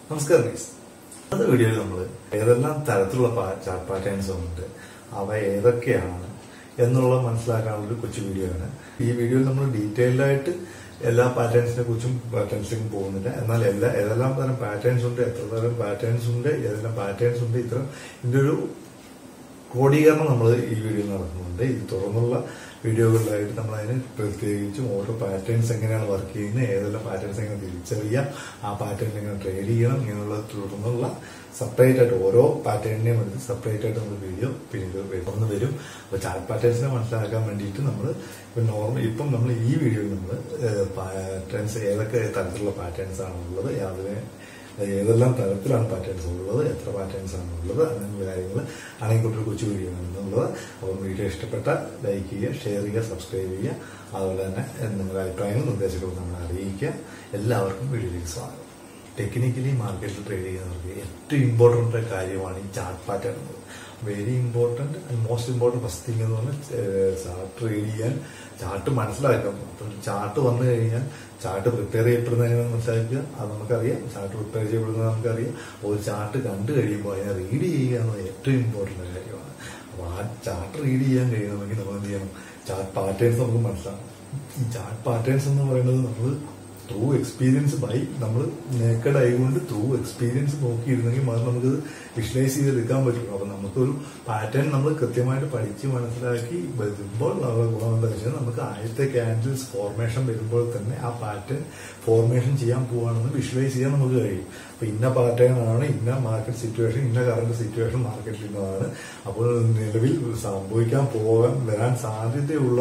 നമസ്കാരം ഗൈസ് അത് വീഡിയോയിൽ നമ്മൾ ഏതെല്ലാം തരത്തിലുള്ള ചാർട്ട് പാറ്റേൺസ് ഉണ്ട് അവ ഏതൊക്കെയാണ് എന്നുള്ളത് മനസ്സിലാക്കാനുള്ള ഒരു കൊച്ചു വീഡിയോ ആണ് ഈ വീഡിയോയിൽ നമ്മൾ ഡീറ്റെയിൽഡ് ആയിട്ട് എല്ലാ പാറ്റേൺസിനെ കുറിച്ചും പാറ്റേൺസിലേക്കും പോകുന്നില്ല എന്നാൽ എല്ലാ ഏതെല്ലാം തരം പാറ്റേൺസ് ഉണ്ട് എത്ര തരം പാറ്റേൺസ് ഉണ്ട് ഏതെല്ലാം പാറ്റേൺസ് ഉണ്ട് ഇത്ര ഇതിന്റെ ഒരു ക്രോഡീകരണം നമ്മൾ ഈ വീഡിയോയിൽ നടത്തുന്നുണ്ട് ഇത് തുറന്നുള്ള വീഡിയോകളിലായിട്ട് നമ്മൾ അതിന് പ്രത്യേകിച്ചും ഓരോ പാറ്റേൺസ് എങ്ങനെയാണ് വർക്ക് ചെയ്യുന്നത് ഏതെല്ലാം പാറ്റേൺസ് എങ്ങനെ തിരിച്ചറിയാം ആ പാറ്റേൺ എങ്ങനെ ട്രേഡ് ചെയ്യണം ഇങ്ങനെയുള്ള തുടർന്നുള്ള സെപ്പറേറ്റ് ആയിട്ട് ഓരോ പാറ്റേണിനെയും എടുത്ത് സെപ്പറേറ്റ് ആയിട്ട് നമ്മൾ വീഡിയോ പിന്നീട് ഒന്ന് വരും അപ്പൊ ചാർട്ട് പാറ്റേൺസിനെ മനസ്സിലാക്കാൻ വേണ്ടിയിട്ട് നമ്മൾ ഇപ്പൊ നോർമൽ ഇപ്പം നമ്മൾ ഈ വീഡിയോയിൽ നമ്മൾ പാറ്റേൺസ് ഏതൊക്കെ തരത്തിലുള്ള പാറ്റേൺസ് ആണുള്ളത് അതിനെ ഏതെല്ലാം തരത്തിലാണ് പാറ്റേൺസ് ഉള്ളത് എത്ര പാറ്റേൺസ് ആണ് ഉള്ളത് അങ്ങനെയുള്ള കാര്യങ്ങൾ ആണെങ്കിൽ ഒരു കൊച്ചു വീഡിയോ എന്നുള്ളത് അപ്പം വീഡിയോ ഇഷ്ടപ്പെട്ട ലൈക്ക് ചെയ്യുക ഷെയർ ചെയ്യുക സബ്സ്ക്രൈബ് ചെയ്യുക അതുപോലെ തന്നെ നിങ്ങളുടെ അഭിപ്രായങ്ങളും നിർദ്ദേശങ്ങളും നമ്മളെ അറിയിക്കുക എല്ലാവർക്കും വീഡിയോയിലേക്ക് സ്വാഗതം ടെക്നിക്കലി മാർക്കറ്റിൽ ട്രേഡ് ചെയ്യുന്നവർക്ക് ഏറ്റവും ഇമ്പോർട്ടൻ്റ് കാര്യമാണ് ഈ ചാർട്ട് പാറ്റേൺ എന്നത് very important and most important first thing എന്ന് പറഞ്ഞാൽ ചാർട്ട് ട്രേഡ് ചെയ്യാൻ ചാർട്ട് മനസ്സിലാക്കാം അപ്പം ചാർട്ട് വന്നു കഴിഞ്ഞാൽ ചാർട്ട് പ്രിപ്പയർ ചെയ്യപ്പെടുന്നതിനെ മനസ്സിലാക്കുക അത് നമുക്കറിയാം ചാർട്ട് പ്രിപ്പയർ ചെയ്യപ്പെടുന്നത് നമുക്കറിയാം ഒരു ചാർട്ട് കണ്ടു കഴിയുമ്പോൾ അതിനെ റീഡ് ചെയ്യുക എന്നത് ഏറ്റവും ഇമ്പോർട്ടന്റ് കാര്യമാണ് അപ്പോൾ ആ ചാർട്ട് റീഡ് ചെയ്യാൻ കഴിയണമെങ്കിൽ നമ്മൾ എന്ത് ചെയ്യണം ചാർട്ട് പാറ്റേൺസ് നമുക്ക് മനസ്സിലാക്കണം ഈ ചാർട്ട് പാറ്റേൺസ് എന്ന് പറയുന്നത് നമ്മൾ ത്രൂ എക്സ്പീരിയൻസ് ബൈ നമ്മൾ നേക്കഡ് ആയതുകൊണ്ട് ത്രൂ എക്സ്പീരിയൻസ് നോക്കിയിരുന്നെങ്കിൽ മാത്രം നമുക്കത് വിഷ്വലൈസ് ചെയ്തെടുക്കാൻ പറ്റും അപ്പൊ നമുക്കൊരു പാറ്റേൺ നമ്മൾ കൃത്യമായിട്ട് പഠിച്ച് മനസ്സിലാക്കി വരുമ്പോൾ ഉള്ള ഗുണം എന്താ വെച്ചാൽ നമുക്ക് ആദ്യത്തെ ക്യാൻഡിൽസ് ഫോർമേഷൻ വരുമ്പോൾ തന്നെ ആ പാറ്റേൺ ഫോർമേഷൻ ചെയ്യാൻ പോവാണെന്ന് വിഷ്വലൈസ് ചെയ്യാൻ നമുക്ക് കഴിയും അപ്പൊ ഇന്ന പാറ്റേൺ ആണ് ഇന്ന മാർക്കറ്റ് സിറ്റുവേഷൻ ഇന്ന കറണ്ട് സിറ്റുവേഷൻ മാർക്കറ്റിൽ ഇന്നതാണ് അപ്പോൾ നിലവിൽ സംഭവിക്കാൻ പോകാൻ വരാൻ സാധ്യതയുള്ള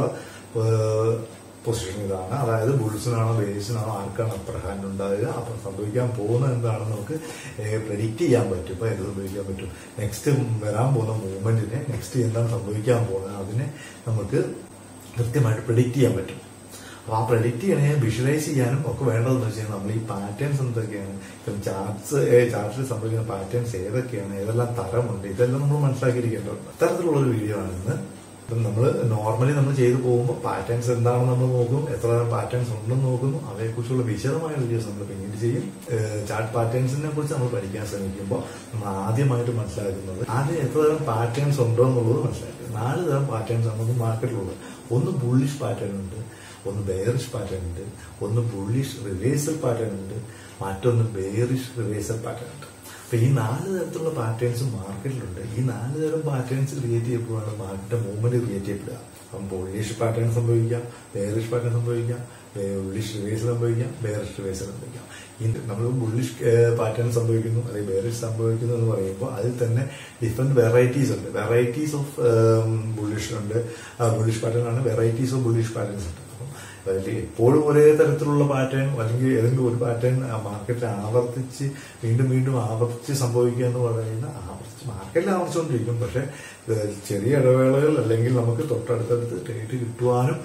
പൊസിഷൻ ഇതാണ് അതായത് ബുൾസിനാണോ ബേസിനാണോ ആർക്കാണ് അപ്പർ ഹാൻഡ് ഉണ്ടാകുക അപ്പം സംഭവിക്കാൻ പോകുന്നത് എന്താണെന്ന് നമുക്ക് പ്രെഡിക്റ്റ് ചെയ്യാൻ പറ്റും ഇപ്പൊ എന്ത് സംഭവിക്കാൻ പറ്റും നെക്സ്റ്റ് വരാൻ പോകുന്ന മൂവ്മെന്റിനെ നെക്സ്റ്റ് എന്താണ് സംഭവിക്കാൻ പോകുന്നത് അതിനെ നമുക്ക് കൃത്യമായിട്ട് പ്രെഡിക്റ്റ് ചെയ്യാൻ പറ്റും അപ്പൊ ആ പ്രെഡിക്റ്റ് ചെയ്യണേ വിഷ്വലൈസ് ചെയ്യാനും ഒക്കെ വേണ്ടതെന്ന് വെച്ചാൽ നമ്മൾ ഈ പാറ്റേൺസ് എന്തൊക്കെയാണ് ഇപ്പം ചാർട്ട്സ് ചാർട്ടിൽ സംഭവിക്കുന്ന പാറ്റേൺസ് ഏതൊക്കെയാണ് ഏതെല്ലാം തരമുണ്ട് ഇതെല്ലാം നമ്മൾ മനസ്സിലാക്കിയിരിക്കേണ്ടതുണ്ട് അത്തരത്തിലുള്ള ഒരു വീഡിയോ ആണ് ഇന്ന് ഇപ്പം നമ്മൾ നോർമലി നമ്മൾ ചെയ്തു പോകുമ്പോൾ പാറ്റേൺസ് എന്താണെന്ന് നമ്മൾ നോക്കും എത്ര തരം പാറ്റേൺസ് ഉണ്ടെന്ന് നോക്കുന്നു അവയെക്കുറിച്ചുള്ള വിശദമായ വീഡിയോസ് നമ്മൾ പിന്നീട് ചെയ്യും ചാർട്ട് പാറ്റേൺസിനെ കുറിച്ച് നമ്മൾ പഠിക്കാൻ ശ്രമിക്കുമ്പോൾ നമ്മൾ ആദ്യമായിട്ട് മനസ്സിലാക്കുന്നത് ആദ്യം എത്ര തരം പാറ്റേൺസ് ഉണ്ടോ എന്നുള്ളത് മനസ്സിലാക്കുക നാല് തരം പാറ്റേൺസ് ആണ് നമുക്ക് മാർക്കറ്റിലുള്ളത് ഒന്ന് ബുള്ളിഷ് പാറ്റേൺ ഉണ്ട് ഒന്ന് ബെയറിഷ് പാറ്റേൺ ഉണ്ട് ഒന്ന് ബുള്ളിഷ് റിവേഴ്സൽ പാറ്റേൺ ഉണ്ട് മറ്റൊന്ന് ബെയറിഷ് റിവേഴ്സൽ പാറ്റേൺ ഉണ്ട് അപ്പൊ ഈ നാല് തരത്തിലുള്ള പാറ്റേൺസ് മാർക്കറ്റിലുണ്ട് ഈ നാല് തരം പാറ്റേൺസ് ക്രിയേറ്റ് ചെയ്യപ്പെടുകയാണ് മാർക്കറ്റ് മൂവ്മെന്റ് ക്രിയേറ്റ് ചെയ്യപ്പെടുക അപ്പം ബുള്ളിഷ് പാറ്റേൺ സംഭവിക്കാം ബെയറിഷ് പാറ്റേൺ സംഭവിക്കാം ബുള്ളിഷ് റിവേഴ്സ് സംഭവിക്കാം ബെയറിഷ് റിവേഴ്സ് സംഭവിക്കാം നമ്മൾ ബുള്ളിഷ് പാറ്റേൺ സംഭവിക്കുന്നു അല്ലെങ്കിൽ ബെയറിഷ് സംഭവിക്കുന്നു എന്ന് പറയുമ്പോൾ അതിൽ തന്നെ ഡിഫറെന്റ് വെറൈറ്റീസ് ഉണ്ട് വെറൈറ്റീസ് ഓഫ് ബുള്ളിഷ് ഉണ്ട് ബുള്ളിഷ് പാറ്റേൺ ആണ് വെറൈറ്റീസ് ഓഫ് ബുള്ളിഷ് പാറ്റേൺസ് ഉണ്ട് അതിൽ എപ്പോഴും ഒരേ തരത്തിലുള്ള പാറ്റേൺ അല്ലെങ്കിൽ ഏതെങ്കിലും ഒരു പാറ്റേൺ മാർക്കറ്റിൽ ആവർത്തിച്ച് വീണ്ടും വീണ്ടും ആവർത്തിച്ച് സംഭവിക്കുക എന്ന് പറയുന്ന ആവർത്തിച്ച് മാർക്കറ്റിൽ ആവർത്തിച്ചുകൊണ്ടിരിക്കും പക്ഷെ ചെറിയ ഇടവേളകൾ അല്ലെങ്കിൽ നമുക്ക് തൊട്ടടുത്തടുത്ത് ട്രേഡ് കിട്ടുവാനും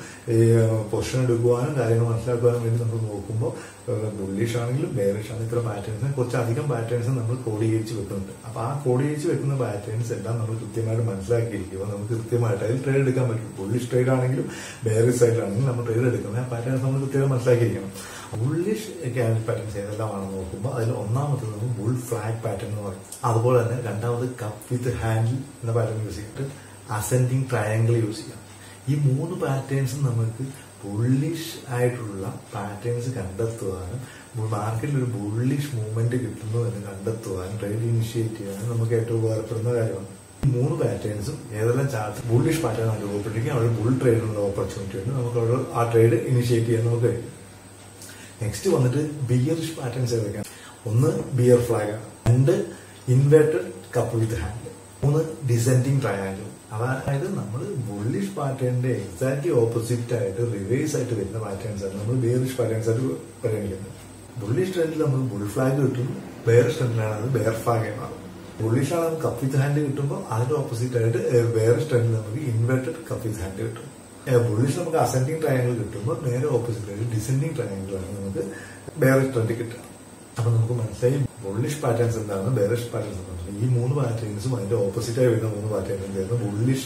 പൊസിഷൻ എടുക്കുവാനും കാര്യങ്ങൾ മനസ്സിലാക്കുവാനും വേണ്ടി നമ്മൾ നോക്കുമ്പോൾ ബുള്ളിഷ് ആണെങ്കിലും ബെയറിഷ് ആണെങ്കിലും ഇത്ര പാറ്റേൺസിനെ കുറച്ച് അധികം പാറ്റേൺസ് നമ്മൾ ക്രോഡീകരിച്ച് വെക്കുന്നുണ്ട് അപ്പൊ ആ ക്രോഡീകരിച്ച് വെക്കുന്ന പാറ്റേൺസ് എല്ലാം നമ്മൾ കൃത്യമായിട്ട് മനസ്സിലാക്കിയിരിക്കുമ്പോൾ നമുക്ക് കൃത്യമായിട്ട് അതിൽ ട്രേഡ് എടുക്കാൻ പറ്റും ബുള്ളിഷ് ട്രേഡ് ആണെങ്കിലും ബെയറിഷ് സൈഡ് ആണെങ്കിലും നമ്മൾ ട്രേഡ് എടുക്കുന്നത് ആ പാറ്റേൺസ് നമ്മൾ കൃത്യമായി മനസ്സിലാക്കിയിരിക്കണം ബുള്ളിഷ് ക്യാൻഡിൽ പാറ്റേൺസ് ഏതെല്ലാമാണെന്ന് നോക്കുമ്പോൾ അതിൽ ഒന്നാമത്തത് നമുക്ക് ബുൾ ഫ്ലാഗ് പാറ്റേൺ എന്ന് പറയും അതുപോലെ തന്നെ രണ്ടാമത് കപ്പ് വിത്ത് ഹാൻഡിൽ എന്ന പാറ്റേൺ യൂസ് ചെയ്തിട്ട് അസെൻഡിങ് ട്രയാങ്കിൾ യൂസ് ചെയ്യാം ഈ മൂന്ന് പാറ്റേൺസും നമുക്ക് ബുള്ളിഷ് ആയിട്ടുള്ള പാറ്റേൺസ് കണ്ടെത്തുവാനും മാർക്കറ്റിൽ ഒരു ബുള്ളിഷ് മൂവ്മെന്റ് കിട്ടുന്നു എന്ന് കണ്ടെത്തുവാനും ട്രേഡ് ഇനിഷ്യേറ്റ് ചെയ്യാനും നമുക്ക് ഏറ്റവും ഉപകാരപ്പെടുന്ന കാര്യമാണ് മൂന്ന് പാറ്റേൺസും ഏതെല്ലാം ചാർട്ട് ബുള്ളിഷ് പാറ്റേൺ ആണ് രൂപപ്പെട്ടിരിക്കും അവിടെ ബുൾ ട്രേഡിനുള്ള ഓപ്പർച്യൂണിറ്റി ഉണ്ട് നമുക്ക് അവിടെ ആ ട്രേഡ് ഇനിഷ്യേറ്റ് ചെയ്യാൻ നമുക്ക് കഴിയും നെക്സ്റ്റ് വന്നിട്ട് ബിയറിഷ് പാറ്റേൺസ് ഏതൊക്കെയാണ് ഒന്ന് ബിയർ ഫ്ലാഗ് രണ്ട് ഇൻവേർട്ടഡ് കപ്പ് വിത്ത് ഹാൻഡ് മൂന്ന് ഡിസെൻഡിങ് ട്രയാങ്കിൾ അതായത് നമ്മൾ ബുള്ളിഷ് പാറ്റേണിന്റെ എക്സാക്ട്ലി ഓപ്പോസിറ്റ് ആയിട്ട് റിവേഴ്സ് ആയിട്ട് വരുന്ന പാറ്റേൺസ് ആണ് നമ്മൾ ബിയറിഷ് പാറ്റേൺസ് ആയിട്ട് പരിഗണിക്കുന്നത് ബുള്ളിഷ് ട്രെൻഡിൽ നമുക്ക് ബുൾ ഫ്ലാഗ് കിട്ടും ബെയറിഷ് ട്രെൻഡിലാണ് അത് ബെയർ ഫ്ലാഗ് മാറും ബുള്ളിഷ് ആണ് നമുക്ക് കപ്പ് വിത്ത് ഹാൻഡ് കിട്ടുമ്പോൾ അതിന്റെ ഓപ്പോസിറ്റ് ആയിട്ട് ബെയറിഷ് ട്രെൻഡിൽ നമുക്ക് ഇൻവേർട്ടഡ് കപ്പ് വിത്ത് ഹാൻഡ് കിട്ടും ബുള്ളിഷ് നമുക്ക് അസെൻഡിങ് ട്രയാങ്കിൾ കിട്ടുമ്പോൾ നേരെ ഓപ്പോസിറ്റ് ആയിട്ട് ഡിസെൻഡിങ് ട്രയാങ്കിൾ ആണ് നമുക്ക് ബെയറിഷ് ട്രെൻഡ് കിട്ടുക അപ്പൊ നമുക്ക് മനസ്സിലായി ബുള്ളിഷ് പാറ്റേൺസ് എന്താണ് ബെയറിഷ് പാറ്റേൺസ് എന്താണ് ഈ മൂന്ന് പാറ്റേൺസും അതിന്റെ ഓപ്പോസിറ്റ് ആയി വരുന്ന മൂന്ന് പാറ്റേൺസ് എന്തായിരുന്നു ബുള്ളിഷ്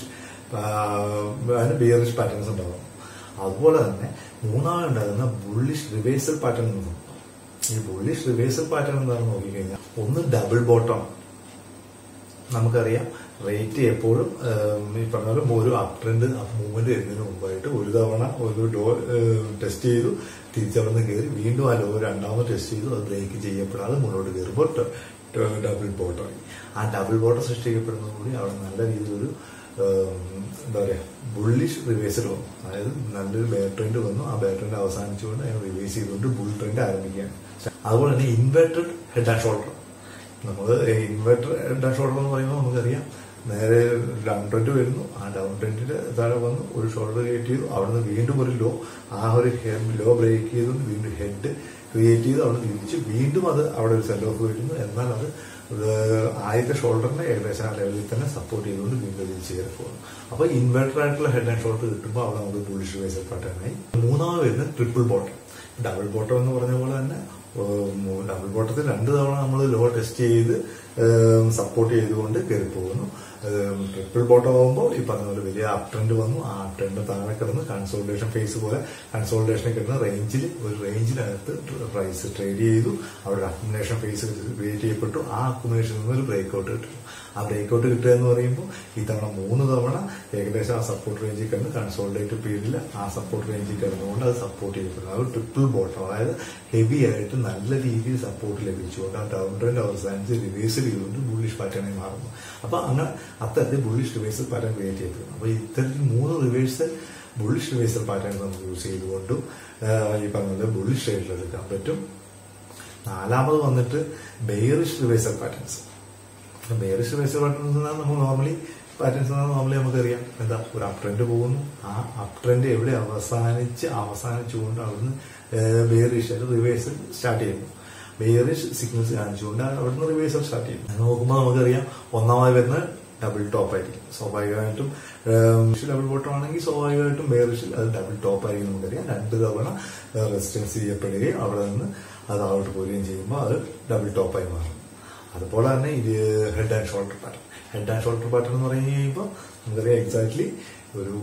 അതിന് ബിയറിഷ് പാറ്റേൺസ് ഉണ്ടാവും അതുപോലെ തന്നെ മൂന്നാമത് ഉണ്ടാകുന്ന ബുള്ളിഷ് റിവേഴ്സൽ പാറ്റേൺ എന്ന് ഈ ബുള്ളിഷ് റിവേഴ്സൽ പാറ്റേൺ എന്താണെന്ന് നോക്കിക്കഴിഞ്ഞാൽ ഒന്ന് ഡബിൾ ബോട്ടം നമുക്കറിയാം റേറ്റ് എപ്പോഴും ഉം, ഈ പറഞ്ഞ പോലെ ഒരു അപ് ട്രെൻഡ് മൂവ്മെന്റ് വരുന്നതിന് മുമ്പായിട്ട് ഒരു തവണ ഒരു ഡോ ടെസ്റ്റ് ചെയ്തു തിരിച്ചവിടുന്ന് കയറി വീണ്ടും ആ ലോ രണ്ടാമത് ടെസ്റ്റ് ചെയ്തു അത് ബ്രേക്ക് ചെയ്യപ്പെടാതെ മുന്നോട്ട് കയറുമ്പോൾ ഡബിൾ ബോട്ടമായി ആ ഡബിൾ ബോട്ടം സൃഷ്ടിക്കപ്പെടുന്നതോടുകൂടി അവിടെ നല്ല രീതിയിലൊരു ഉം, എന്താ പറയാ ബുള്ളിഷ് റിവേഴ്സൽ വന്നു അതായത് നല്ലൊരു ബെയർ ട്രെൻഡ് വന്നു ആ ബെയർ ട്രെൻഡ് അവസാനിച്ചുകൊണ്ട് അതിനെ റിവേഴ്സ് ചെയ്തുകൊണ്ട് ബുൾ ട്രെൻഡ് ആരംഭിക്കുകയാണ് അതുപോലെ തന്നെ ഇൻവെർട്ടഡ് ഹെഡ് ആൻഡ് ഷോൾഡർ നമ്മൾ ഇൻവെർട്ടർ ഡൗൺ ഷോൾഡർ എന്ന് പറയുമ്പോൾ നമുക്കറിയാം നേരെ ഡൗൺ ട്രെൻഡ് വരുന്നു ആ ഡൗൺ ട്രെൻഡിന്റെ താഴെ വന്നു ഒരു ഷോൾഡർ ക്രിയേറ്റ് ചെയ്തു അവിടുന്ന് വീണ്ടും ഒരു ലോ ആ ഒരു ലോ ബ്രേക്ക് ചെയ്തുകൊണ്ട് വീണ്ടും ഹെഡ് ക്രിയേറ്റ് ചെയ്ത് അവിടെ തിരിച്ച് വീണ്ടും അത് അവിടെ ഒരു സെൽ ഓഫ് വരുന്നു എന്നാൽ അത് ഏഹ് ആദ്യത്തെ ഷോൾഡറിനെ ഏകദേശം ആ ലെവലിൽ തന്നെ സപ്പോർട്ട് ചെയ്തുകൊണ്ട് വീണ്ടും തിരിച്ച് കയറി പോകുന്നു അപ്പൊ ഇൻവെർട്ടർ ആയിട്ടുള്ള ഹെഡ് ആൻഡ് ഷോൾഡർ കിട്ടുമ്പോൾ അവിടെ നമുക്ക് ബുളിഷ് വേസൽ പാറ്റേണായി മൂന്നാമത് വരുന്ന ട്രിപ്പിൾ ബോട്ടം ഡബിൾ ബോട്ടം എന്ന് പറഞ്ഞ പോലെ തന്നെ ഡബിൾ ബോട്ടത്തിൽ രണ്ട് തവണ നമ്മൾ ലോ ടെസ്റ്റ് ചെയ്ത് സപ്പോർട്ട് ചെയ്തുകൊണ്ട് കയറി പോകുന്നു ട്രിപ്പിൾ ബോട്ടം ആകുമ്പോൾ ഈ പറഞ്ഞ പോലെ വലിയ അപ് ട്രെൻഡ് വന്നു ആ അപ് ട്രെൻഡ് താഴെ കിടന്ന് കൺസോൾട്ടേഷൻ ഫേസ് പോലെ കൺസോൾട്ടേഷൻ കിടന്ന റേഞ്ചിൽ ഒരു റേഞ്ചിനകത്ത് പ്രൈസ് ട്രേഡ് ചെയ്തു അവിടെ ഒരു അക്കുമുലേഷൻ ഫേസ് ക്രിയേറ്റ് ചെയ്യപ്പെട്ടു ആ അക്കുമുലേഷനിൽ നിന്ന് ഒരു ബ്രേക്ക് ഔട്ട് കിട്ടും ആ ബ്രേക്ക് ഔട്ട് കിട്ടുക എന്ന് പറയുമ്പോൾ ഈ തവണ മൂന്ന് തവണ ഏകദേശം ആ സപ്പോർട്ട് റേഞ്ചിൽ കിടന്ന് കൺസോൾട്ടേറ്റ് പീരീഡിൽ ആ സപ്പോർട്ട് റേഞ്ചിൽ കിടന്നുകൊണ്ട് അത് സപ്പോർട്ട് ചെയ്യപ്പെടുന്നു അത് ട്രിപ്പിൾ ബോട്ടം അതായത് ഹെവി ആയിട്ട് നല്ല രീതിയിൽ സപ്പോർട്ട് ലഭിച്ചുകൊണ്ട് ആ ഡൗൺ ട്രെൻഡ് അവസാനിച്ച് റിവേഴ്സൽ ചെയ്തുകൊണ്ട് ബുള്ളിഷ് പാറ്റേണായി മാറുന്നു അപ്പൊ അങ്ങനെ അത്തരത്തിൽ ബുള്ളിഷ് റിവേഴ്സൽ പാറ്റേൺ ക്രിയേറ്റ് ചെയ്യപ്പെടുന്നു അപ്പൊ ഇത്തരത്തിൽ മൂന്ന് റിവേഴ്സൽ ബുള്ളിഷ് റിവേഴ്സൽ പാറ്റേൺ നമുക്ക് യൂസ് ചെയ്തുകൊണ്ടും ആഹ് ഈ പറഞ്ഞത് ബുള്ളിഷ് ട്രേഡിൽ എടുക്കാൻ പറ്റും നാലാമത് വന്നിട്ട് bearish reversal patterns bearish reversal patterns നമ്മൾ നോർമലി പാറ്റേൺസ് നോർമലി നമുക്കറിയാം എന്താ ഒരു അപ് ട്രെൻഡ് പോകുന്നു ആ അപ് ട്രെൻഡ് എവിടെ അവസാനിച്ച് അവസാനിച്ചുകൊണ്ട് അവിടുന്ന് ബെയറിഷ് റിവേഴ്സൽ സ്റ്റാർട്ട് ചെയ്യുന്നു ബെയറിഷ് സിഗ്നൽസ് കാണിച്ചുകൊണ്ട് അവിടുന്ന് റിവേഴ്സൽ സ്റ്റാർട്ട് ചെയ്യും അത് നോക്കുമ്പോൾ നമുക്കറിയാം ഒന്നാമത് വരുന്ന ഡബിൾ ടോപ്പ് ആയിരിക്കും സ്വാഭാവികമായിട്ടും ഡബിൾ ബോട്ടം ആണെങ്കിൽ സ്വാഭാവികമായിട്ടും ബെയറിഷിൽ അത് ഡബിൾ ടോപ്പ് ആയിരിക്കും നമുക്കറിയാം രണ്ട് തവണ റെസിസ്റ്റൻസ് ചെയ്യപ്പെടുകയും അവിടെ നിന്ന് അത് താഴോട്ട് പോരുകയും ചെയ്യുമ്പോൾ അത് ഡബിൾ ടോപ്പായി മാറും അതുപോലെ തന്നെ ഇത് head and shoulder pattern head and shoulder pattern എന്ന് പറഞ്ഞു കഴിയുമ്പോൾ നമുക്കറിയാം എക്സാക്ട്ലി ഒരു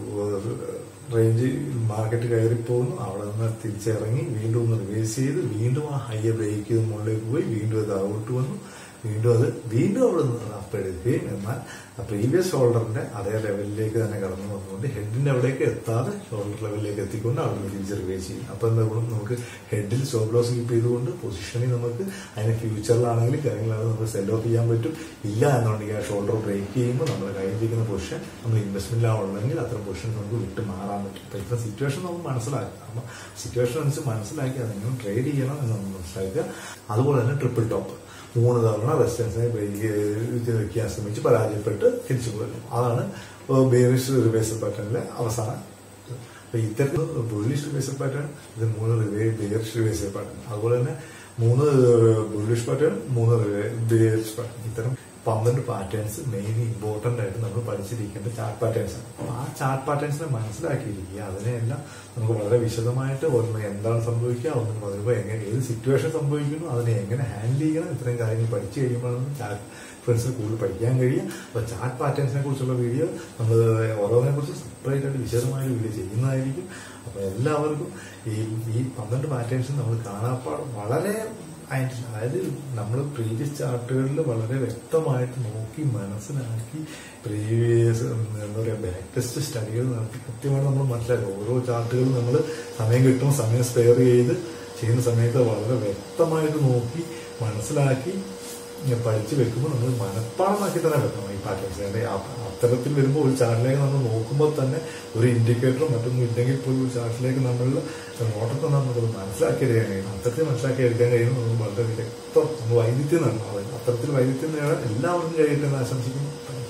റേഞ്ച് മാർക്കറ്റ് കയറി പോകുന്നു അവിടെ നിന്ന് തിരിച്ചിറങ്ങി വീണ്ടും ഒന്ന് റിവേഴ്സ് ചെയ്ത് വീണ്ടും ആ ഹൈയെ ബ്രേക്ക് ചെയ്ത് മുകളിലേക്ക് പോയി വീണ്ടും അത് ഔട്ട് വന്നു വീണ്ടും അത് വീണ്ടും അവിടെ നിന്ന് അപ്പ് എടുക്കുകയും എന്നാൽ പ്രീവിയസ് ഷോൾഡറിന്റെ അതേ ലെവലിലേക്ക് തന്നെ കടന്നു വന്നുകൊണ്ട് ഹെഡിന്റെ അവിടേക്ക് എത്താതെ ഷോൾഡർ ലെവലിലേക്ക് എത്തിക്കൊണ്ട് അവിടെ നിന്ന് തിരിച്ച് റിവേഴ്സ് ചെയ്യും അപ്പൊ എന്താ ഗുണം നമുക്ക് ഹെഡിൽ സ്റ്റോപ്പ് ലോസ് കീപ്പ് ചെയ്തുകൊണ്ട് പൊസിഷനിൽ നമുക്ക് അതിന് ഫ്യൂച്ചറിലാണെങ്കിൽ കാര്യങ്ങളാണ് നമുക്ക് സെൽ ഓഫ് ചെയ്യാൻ പറ്റും ഇല്ല എന്നുണ്ടെങ്കിൽ ആ ഷോൾഡർ ബ്രേക്ക് ചെയ്യുമ്പോൾ നമ്മൾ കയ്യിലിരിക്കുന്ന പൊസിഷൻ നമ്മൾ ഇൻവെസ്റ്റ്മെന്റിലാവുള്ളെങ്കിൽ അത്തരം പൊസിഷൻ നമുക്ക് വിട്ട് മാറാൻ പറ്റും അപ്പൊ ഇത്ര സിറ്റുവേഷൻ നമുക്ക് മനസ്സിലാക്കാം അപ്പൊ സിറ്റുവേഷൻ അനുസരിച്ച് മനസ്സിലാക്കി അതെങ്ങനെ ട്രേഡ് ചെയ്യണം എന്ന് നമ്മൾ മനസ്സിലാക്കുക അതുപോലെ തന്നെ ട്രിപ്പിൾ ടോപ്പ് മൂന്ന് തവണ റെസിസ്റ്റൻസിനെ ബ്രേക്ക് വെക്കാൻ ശ്രമിച്ച് പരാജയപ്പെട്ട് തിരിച്ചു പോരുന്നു അതാണ് ബേറിഷ് റിവേഴ്സൽ പാറ്റേണിലെ അവസാനം അപ്പൊ ഇത്തരത്തിൽ ബുള്ളിഷ് റിവേഴ്സൽ പാറ്റേൺ ഇത് മൂന്ന് ബേറിഷ് റിവേഴ്സൽ പാറ്റേൺ അതുപോലെ തന്നെ മൂന്ന് ബുള്ളിഷ് പാറ്റേൺ മൂന്ന് ബേറിഷ് പാറ്റേൺ ഇത്തരം പന്ത്രണ്ട് പാറ്റേൺസ് മെയിൻ ഇമ്പോർട്ടന്റ് ആയിട്ട് നമ്മൾ പഠിച്ചിരിക്കേണ്ട ചാർട്ട് പാറ്റേൺസ് ആണ് അപ്പൊ ആ ചാർട്ട് പാറ്റേൺസിനെ മനസ്സിലാക്കിയിരിക്കുക അതിനെല്ലാം നമുക്ക് വളരെ വിശദമായിട്ട് ഒന്ന് എന്താണ് സംഭവിക്കുക ഒന്നും വരുമ്പോൾ എങ്ങനെ ഏത് സിറ്റുവേഷൻ സംഭവിക്കുന്നു അതിനെ എങ്ങനെ ഹാൻഡിൽ ചെയ്യണം ഇത്രയും കാര്യങ്ങൾ പഠിച്ചു കഴിയുമ്പോഴാണ് ചാർട്ട് ഫ്രണ്ട്സിന് കൂടുതൽ പഠിക്കാൻ കഴിയും അപ്പൊ ചാർട്ട് പാറ്റേൺസിനെ കുറിച്ചുള്ള വീഡിയോ നമ്മൾ ഓരോന്നിനെ കുറിച്ച് സെപ്പറേറ്റ് ആയിട്ട് വിശദമായ വീഡിയോ ചെയ്യുന്നതായിരിക്കും അപ്പൊ എല്ലാവർക്കും ഈ ഈ പന്ത്രണ്ട് പാറ്റേൺസ് നമ്മൾ കാണാപ്പാട് വളരെ ആയിട്ടില്ല അതായത് നമ്മൾ പ്രീവിയസ് ചാർട്ടുകളിൽ വളരെ വ്യക്തമായിട്ട് നോക്കി മനസ്സിലാക്കി പ്രീവിയസ് എന്താ പറയുക ബാക്ക് ടെസ്റ്റ് സ്റ്റഡികൾ നടത്തി കൃത്യമായിട്ട് നമ്മൾ മനസ്സിലാക്കുക ഓരോ ചാർട്ടുകളും നമ്മൾ സമയം കിട്ടുമ്പോൾ സമയം സ്പെയർ ചെയ്ത് ചെയ്യുന്ന സമയത്ത് വളരെ വ്യക്തമായിട്ട് നോക്കി മനസ്സിലാക്കി ഇങ്ങനെ പഠിച്ചു വെക്കുമ്പോൾ നമ്മൾ മനഃപ്പാടമാക്കി തന്നെ വെക്കണം ഈ പാറ്റേൺസ് അതായത് ആ- അത്തരത്തിൽ വരുമ്പോൾ ഒരു ചാർട്ടിലേക്ക് നമ്മൾ നോക്കുമ്പോൾ തന്നെ ഒരു ഇൻഡിക്കേറ്ററും മറ്റൊന്നും ഇല്ലെങ്കിൽ പോലും ഒരു ചാർട്ടിലേക്ക് നമ്മളുടെ നോട്ടത്തെ നമുക്ക് മനസ്സിലാക്കി എടുക്കാൻ കഴിയും അത്തരത്തിൽ മനസ്സിലാക്കി എടുക്കാൻ കഴിയുമ്പോൾ നമ്മൾ വളരെ വ്യക്തം നമ്മൾ വൈദ്യുത്യം നേടണം അതായത് അത്തരത്തിൽ വൈദ്യുത്യം നേടാൻ എല്ലാവർക്കും കഴിയട്ടെ എന്ന് ആശംസിക്കുന്നു